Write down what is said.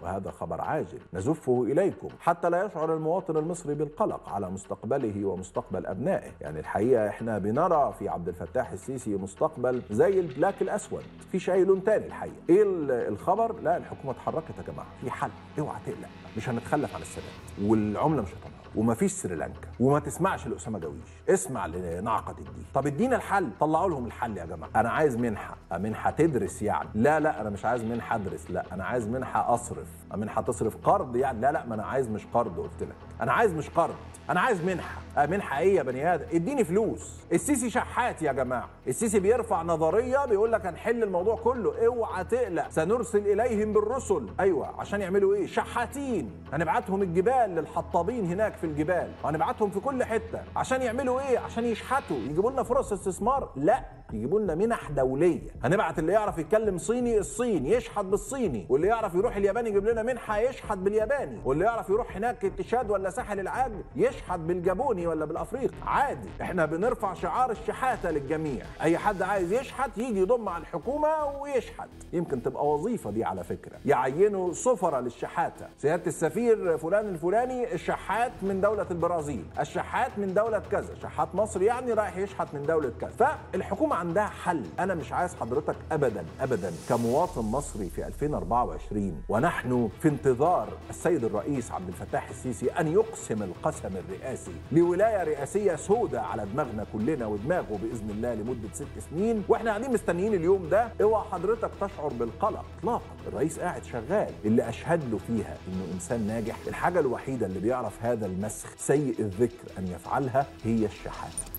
وهذا خبر عاجل نزفه اليكم حتى لا يشعر المواطن المصري بالقلق على مستقبله ومستقبل ابنائه يعني الحقيقه احنا بنرى في عبد الفتاح السيسي مستقبل زي البلاك الاسود فيش اي لون تاني الحقيقه ايه الخبر لا الحكومه اتحركت يا جماعه في حل اوعى تقلق مش هنتخلف عن السادات والعمله مش هتنهار ومفيش سريلانكا وما تسمعش لاسامه جويش اسمع لنعقه الدين طب ادينا الحل طلعوا لهم الحل يا جماعه انا عايز منحه منحه تدرس يعني لا لا انا مش عايز منحه ادرس لا انا عايز منحه اصرف منحه تصرف قرض يعني لا لا ما انا عايز مش قرض قلت لك انا عايز مش قرض انا عايز منحه منحه ايه يا بني ادم اديني فلوس السيسي شحات يا جماعه السيسي بيرفع نظريه بيقول لك هنحل الموضوع كله اوعى تقلق سنرسل اليهم بالرسل ايوه عشان يعملوا ايه شحاتين هنبعتهم الجبال للحطابين هناك في الجبال وهنبعتهم في كل حته عشان يعملوا ايه عشان يشحتوا يجيبوا لنا فرص استثمار لا يجيبوا لنا منح دوليه هنبعت اللي يعرف يتكلم صيني الصين يشحت بالصيني واللي يعرف يروح اليابان يجيب لنا منحه يشحت بالياباني واللي يعرف يروح هناك التشاد ولا ساحل العاج يشحت بالجابوني ولا بالافريقي عادي احنا بنرفع شعار الشحاته للجميع اي حد عايز يشحت يجي يضم على الحكومه ويشحت يمكن تبقى وظيفه دي على فكره يعينوا سفره للشحاته سياده السفير فلان الفلاني الشحات من دوله البرازيل الشحات من دوله كذا شحات مصر يعني رايح يشحت من دوله كذا فالحكومه عندها حل انا مش عايز حضرتك ابدا ابدا كمواطن مصري في 2024 ونحن في انتظار السيد الرئيس عبد الفتاح السيسي ان يقسم القسم الرئاسي لولايه رئاسيه سوداء على دماغنا كلنا ودماغه باذن الله لمده ست سنين واحنا قاعدين مستنيين اليوم ده اوعى حضرتك تشعر بالقلق اطلاقا الرئيس قاعد شغال اللي اشهد له فيها انه انسان ناجح الحاجه الوحيده اللي بيعرف هذا المسخ سيء الذكر ان يفعلها هي الشحاته